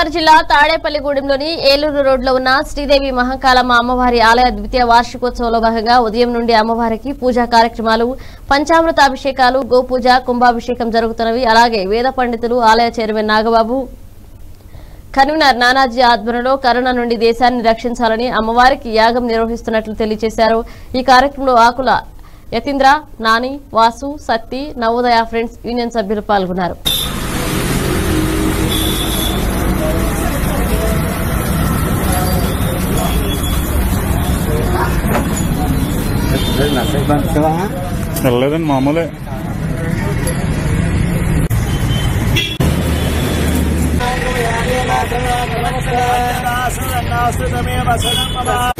గోదావరి జిల్లా తాడేపల్లిగూడెంలోని ఏలూరు రోడ్లో ఉన్న శ్రీదేవి మహంకాళమ్మ అమ్మవారి ఆలయ ద్వితీయ వార్షికోత్సవంలో భాగంగా ఉదయం నుండి అమ్మవారికి పూజా కార్యక్రమాలు పంచామృతాభిషేకాలు గోపూజ కుంభాభిషేకం జరుగుతున్నవి అలాగే వేద పండితులు ఆలయ చైర్మన్ నాగబాబు కన్వీనర్ నానాజీ ఆధ్వర్యంలో కరోనా నుండి దేశాన్ని రక్షించాలని అమ్మవారికి యాగం నిర్వహిస్తున్నట్లు తెలియజేశారు ఈ కార్యక్రమంలో ఆకుల యతీంద్ర నాని వాసు సత్తి నవోదయ ఫ్రెండ్స్ యూనియన్ సభ్యులు పాల్గొన్నారు వెళ్ళలేదండి మామూలే నాస్తుతమేవ శరణం మమ